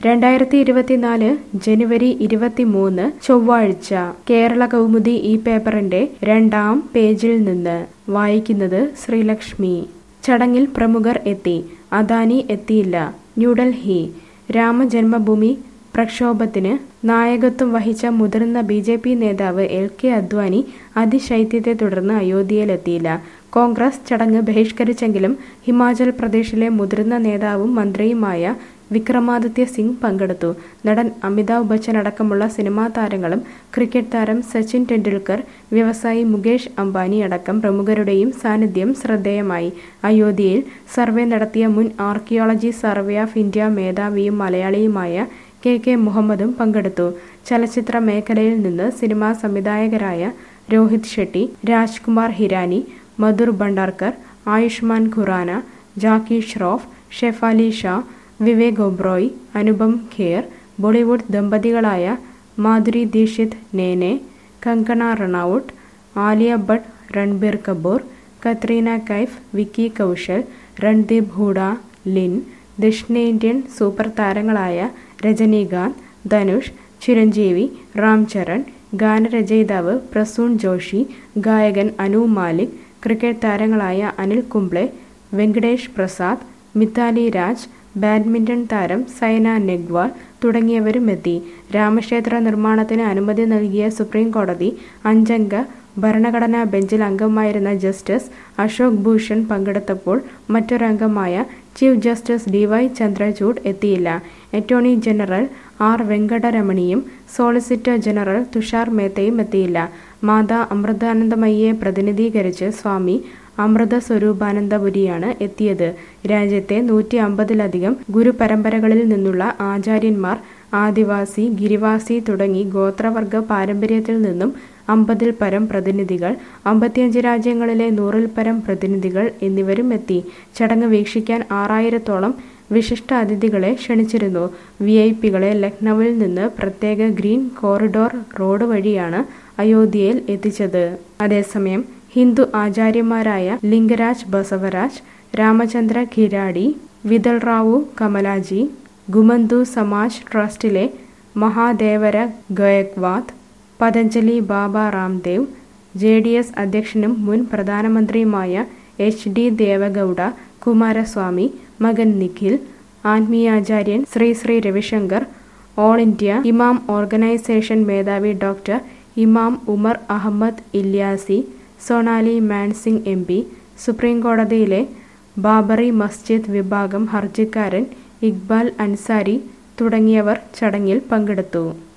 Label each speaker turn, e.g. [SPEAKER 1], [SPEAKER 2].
[SPEAKER 1] രണ്ടായിരത്തി ഇരുപത്തിനാല് ജനുവരി ഇരുപത്തിമൂന്ന് ചൊവ്വാഴ്ച കേരള കൗമുദി ഈ പേപ്പറിന്റെ രണ്ടാം പേജിൽ നിന്ന് വായിക്കുന്നത് ശ്രീലക്ഷ്മി ചടങ്ങിൽ പ്രമുഖർ എത്തി അദാനി എത്തിയില്ല ന്യൂഡൽഹി രാമജന്മഭൂമി പ്രക്ഷോഭത്തിന് നായകത്വം വഹിച്ച മുതിർന്ന ബി ജെ പി നേതാവ് എൽ കെ അദ്വാനി അതിശൈത്യത്തെ തുടർന്ന് അയോധ്യയിലെത്തിയില്ല കോൺഗ്രസ് ചടങ്ങ് ബഹിഷ്കരിച്ചെങ്കിലും ഹിമാചൽ പ്രദേശിലെ മുതിർന്ന നേതാവും മന്ത്രിയുമായ വിക്രമാദിത്യ സിംഗ് പങ്കെടുത്തു നടൻ അമിതാഭ് ബച്ചൻ അടക്കമുള്ള സിനിമാ താരങ്ങളും ക്രിക്കറ്റ് താരം സച്ചിൻ ടെണ്ടുൽക്കർ വ്യവസായി മുകേഷ് അംബാനി അടക്കം പ്രമുഖരുടെയും സാന്നിധ്യം ശ്രദ്ധേയമായി അയോധ്യയിൽ സർവേ നടത്തിയ മുൻ ആർക്കിയോളജി സർവേ ഓഫ് ഇന്ത്യ മേധാവിയും മലയാളിയുമായ കെ കെ മുഹമ്മദും പങ്കെടുത്തു ചലച്ചിത്ര മേഖലയിൽ നിന്ന് സിനിമാ സംവിധായകരായ രോഹിത് ഷെട്ടി രാജ്കുമാർ ഹിരാനി മധുർ ഭണ്ഡാർക്കർ ആയുഷ്മാൻ ഖുറാന ജാക്കി ഷ്രോഫ് ഷെഫാലി ഷാ വിവേക് ഒബ്രോയ് അനുപം ഖേർ ബോളിവുഡ് ദമ്പതികളായ മാധുരി ദീക്ഷിത് നേനെ കങ്കണ റണൌട്ട് ആലിയ ഭട്ട് രൺബീർ കപൂർ കത്രീന കൈഫ് വിക്കി കൗശൽ രൺദീപ് ഹൂഡ ലിൻ ദക്ഷിണേന്ത്യൻ സൂപ്പർ താരങ്ങളായ രജനീകാന്ത് ധനുഷ് ചിരഞ്ജീവി റാം ചരൺ ഗാനരചയിതാവ് പ്രസൂൺ ജോഷി ഗായകൻ അനു മാലിക് ക്രിക്കറ്റ് താരങ്ങളായ അനിൽ കുംബ്ലെ വെങ്കടേഷ് പ്രസാദ് മിതാലി രാജ് ബാഡ്മിന്റൺ താരം സൈന നെഗ്വാൾ തുടങ്ങിയവരുമെത്തി രാമക്ഷേത്ര നിർമ്മാണത്തിന് അനുമതി നൽകിയ സുപ്രീം കോടതി അഞ്ചംഗ ഭരണഘടനാ ബെഞ്ചിൽ അംഗമായിരുന്ന ജസ്റ്റിസ് അശോക് ഭൂഷൺ പങ്കെടുത്തപ്പോൾ മറ്റൊരംഗമായ chief justice D Y Chandrachud എത്തിയില്ല അറ്റോർണി ജനറൽ ആർ വെങ്കടരമണിയും സോളിസിറ്റർ ജനറൽ തുഷാർ മേത്തയും എത്തിയില്ല മാതാ അമൃതാനന്ദമയ്യെ പ്രതിനിധീകരിച്ച് സ്വാമി അമൃത സ്വരൂപാനന്ദപുരിയാണ് എത്തിയത് രാജ്യത്തെ നൂറ്റി അമ്പതിലധികം ഗുരുപരമ്പരകളിൽ നിന്നുള്ള ആചാര്യന്മാർ ആദിവാസി ഗിരിവാസി തുടങ്ങി ഗോത്രവർഗ പാരമ്പര്യത്തിൽ നിന്നും അമ്പതിൽ പരം പ്രതിനിധികൾ അമ്പത്തിയഞ്ച് രാജ്യങ്ങളിലെ നൂറിൽ പരം പ്രതിനിധികൾ എന്നിവരും എത്തി ചടങ്ങ് വീക്ഷിക്കാൻ ആറായിരത്തോളം വിശിഷ്ട അതിഥികളെ ക്ഷണിച്ചിരുന്നു വി ഐ പികളെ ലക്നൌവിൽ നിന്ന് പ്രത്യേക ഗ്രീൻ കോറിഡോർ റോഡ് വഴിയാണ് അയോധ്യയിൽ എത്തിച്ചത് അതേസമയം ഹിന്ദു ആചാര്യന്മാരായ ലിംഗരാജ് ബസവരാജ് രാമചന്ദ്ര ഖിരാടി വിതൽറാവു കമലാജി ഗുമന്തു സമാജ് ട്രസ്റ്റിലെ Mahadevara Gaikwad Patanjali Baba Ramdev J D S അധ്യക്ഷനും മുൻ പ്രധാനമന്ത്രിയുമായ എച്ച് ഡി ദേവഗൌഡ കുമാരസ്വാമി മകൻ നിഖിൽ ആത്മീയാചാര്യൻ Shri Shri Ravi Shankar all India Imam organisation മേധാവി doctor Imam Umer Ahmed Ilyasi Sonali Mansingh M P supreme കോടതിയിലെ ബാബറി മസ്ജിദ് വിഭാഗം ഹർജിക്കാരൻ ഇക്ബാൽ അൻസാരി തുടങ്ങിയവർ ചടങ്ങിൽ പങ്കെടുത്തു